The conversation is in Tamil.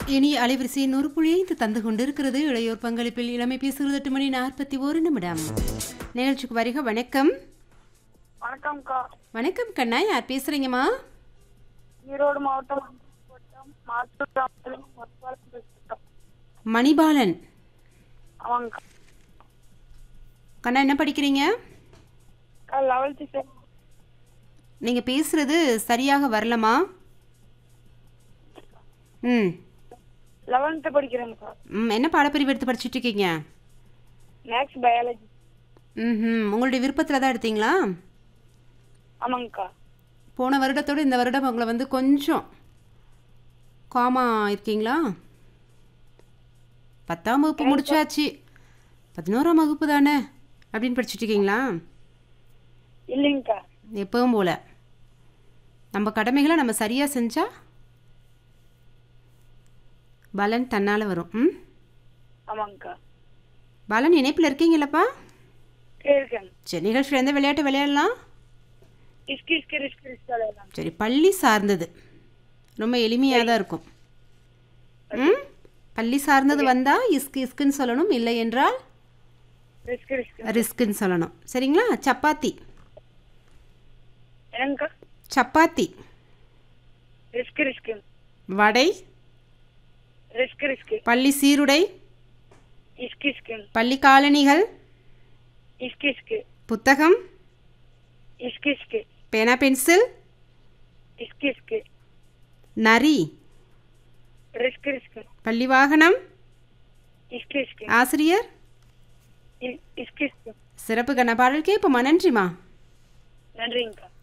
இனி அலைவரிசை நூறு புள்ளியைந்து தந்து கொண்டிருக்கிறது இளையோர் பங்களிப்பில் இளமை பேசுகிறது எட்டு மணி நாற்பத்தி ஒரு நிமிடம் நிகழ்ச்சிக்கு வருக வணக்கம் வணக்கம்க்கா வணக்கம் கண்ணா யார் பேசுறீங்கம்மா ஈரோடு மாவட்டம் மாவட்டம் மாத்தூர் கிராமத்தில் மொத்தம் பேசுகிறோம் மணிபாலன் ஆமாங்கக்கா கண்ணா என்ன படிக்கிறீங்க அக்கா லெவல்த்து சே நீங்க பேசுறது சரியாக வரலமா ம் லெவன்த்து படிக்கிறேங்கக்கா ம், என்ன பாடப்பிரிவு எடுத்து படிச்சுட்டு இருக்கீங்க மேக்ஸ் பயாலஜி ம் உங்களுடைய விருப்பத்தில் தான் எடுத்தீங்களா ஆமாங்கக்கா போன வருடத்தோட இந்த வருடம் உங்களை வந்து கொஞ்சம் காமா இருக்கீங்களா பத்தாம் வகுப்பு முடிச்சாச்சு பதினோராம் வகுப்பு தானே அப்படின்னு படிச்சுட்டு இருக்கீங்களா இல்லைங்கக்கா எப்பவும் போல நம்ம கடமைகளை நம்ம சரியாக செஞ்சால் பலன் தன்னால் வரும் ம் ஆமாங்கக்கா பலன் இணைப்பில் இருக்கீங்களப்பா இருக்கேன் சரி நிகழ்ச்சியில் எந்த விளையாட்டு விளையாடலாம் இஸ்கி இஸ்கி ரிஸ்க் ரிஸ்க் விளையாடலாம் சரி பள்ளி சார்ந்தது ரொம்ப எளிமையாக தான் இருக்கும் ம் பள்ளி சார்ந்தது வந்தால் இஸ்கு இஸ்குன்னு சொல்லணும் இல்லை என்றால் ரிஸ்க் ரிஸ்க் ரிஸ்க்குன்னு சொல்லணும் சரிங்களா சப்பாத்தி என்னங்கக்கா சப்பாத்தி risk risk vada risk risk பள்ளி சீருடை இஸ்கி இஸ்கி பள்ளி காலணிகள் இஸ்கி இஸ்கி புத்தகம் இஸ்கி இஸ்கி பேனா பென்சில் இஸ்கி இஸ்கி நரி ரிஸ்க் ரிஸ்க் பள்ளி வாகனம் இஸ்கி இஸ்கி ஆசிரியர் இஸ்கி இஸ்கி சிறப்பு கண்ண பாடல் கேட்போமா நன்றிம்மா நன்றிங்கக்கா